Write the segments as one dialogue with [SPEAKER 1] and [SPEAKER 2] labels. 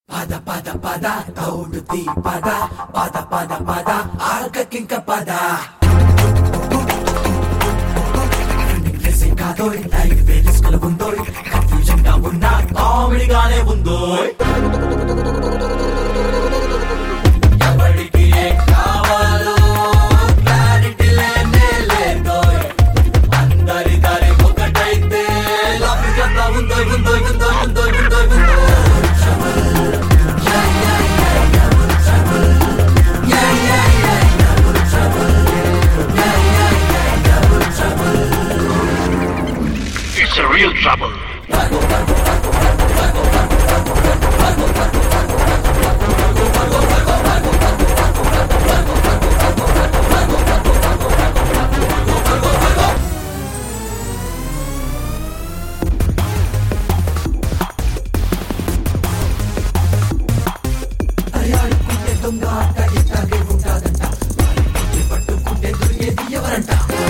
[SPEAKER 1] పద పద పద దౌడుతి పద పద పద పద ఆగకింక పద డ్రెస్సింగ్ కాదోయ్ లైఫ్ రిస్కులు ఉందోయ్ కన్ఫ్యూజన్ గా ఉన్నా కామెడీగానే ఉందోయ్ ఎవరికి ఏం కావాలో క్లారిటీ లేనే లేదోయ్ అందరి దారి ఒకటైతే లభ్యంగా ఉందోయ్ ఉందోయ్ ఉందోయ్ ఉందోయ్ ఉందోయ్ ఉందోయ్
[SPEAKER 2] It's a real trouble.
[SPEAKER 1] అయ్యాడుకుంటే దొంగ ఆట ఇట్టాగే ఉంటాదంట వారిని పట్టుకుంటే దొరికేది ఎవరంట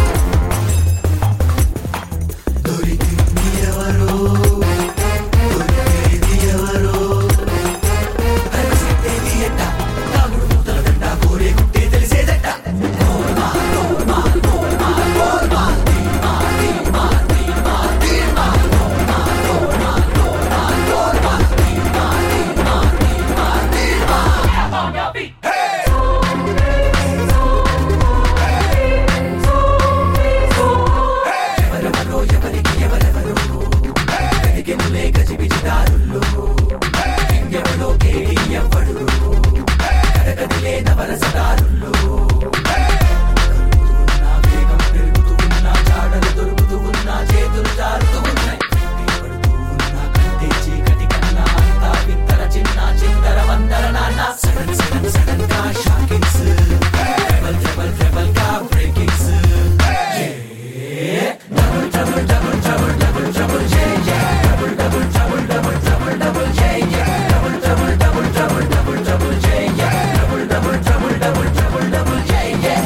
[SPEAKER 1] దొరికింది ఎవరు దొరికేది ఎవరు అరవసిట్టేది ఎట్ట తాగుడు మూతల దండ కోరే కుట్టే తెలిసేదట గోల్మా గోల్మా గోల్మా గోల్మా ధీమా ధీమా ధీమా ధీమా గోల్మా గోల్మా గోల్మా గోల్మా ధీమా ధీమా ధీమా ధీమా ఎవరెవరో ఎవరికి ఎవరెవరో వెతికెనులే గజిబిజిదారుల్లో ఇంకెవరో కేడి ఎవ్వడు కడకదిలే నవరసదారుల్లో కలుగుతున్న వేగం పెరుగుతూ ఉన్న జాడలు దొరుకుతూ ఉన్న చేతులు జారుతూ ఉన్నాయి పడుతూ ఉన్న కంటే చీకటి కన్నా అంతా వింతర చిన్న చిందర వందర నాన్న సడన్ సడన్ సడన్ గా షాకింగ్స్ ట్రబల్ ట్రబల్ ట్రబల్ గా breakings double double double double double double yeah yeah double double double double double double yeah yeah double double double double double double yeah yeah double double double double double double yeah yeah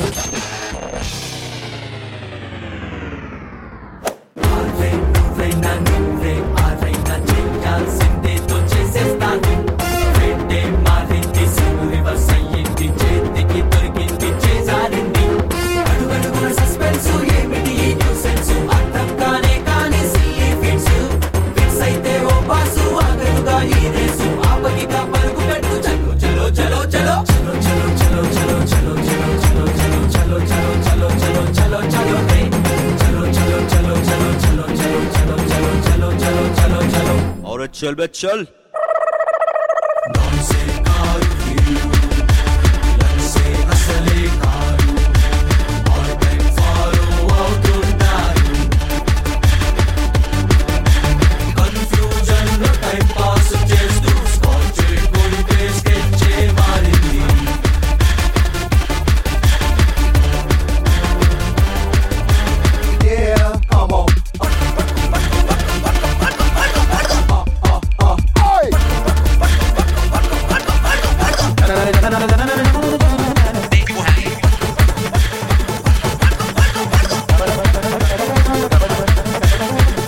[SPEAKER 1] ఆర్వే నువ్వే నా నువ్వే ఆరైనా చేయాల్సిందే తో చేసేస్తాను వెంటే మారింది SIM reverse అయ్యింది చేతికి దొరికింది చేసారింది అడుగడుగున సస్పెన్స్ ఏమిటి ఈ న్యూసెన్స్ అర్థం కానే కాని సిల్లీ ఫిట్స్ ఫిట్స్ అయితే ఓ పాసు ఆగదుగా ఈ రేసు ఆపగిగా పరుగు పెట్టు చలో చలో చలో చలో చలో చలో చలో చలో చలో చలో చలో చలో చలో చలో చలో చలో చలో రే చలో చలో చలో చలో చలో చలో చలో చలో చలో చలో చలో చలో
[SPEAKER 3] और चल बे चल
[SPEAKER 1] से कारू से అసలే కారు ఆల్ టైం ఫాలో అవుతున్నారు కన్ఫ్యూజన్ లో టైం పాస్ చేస్తూ స్కాచ్ కొడితే స్కెచ్ మారింది
[SPEAKER 4] Yeah, come on.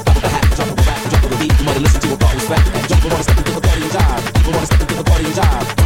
[SPEAKER 5] Jump on the beat, you wanna listen to a party's back. Jump on, wanna step into the party and jive. People wanna step into the party and jive.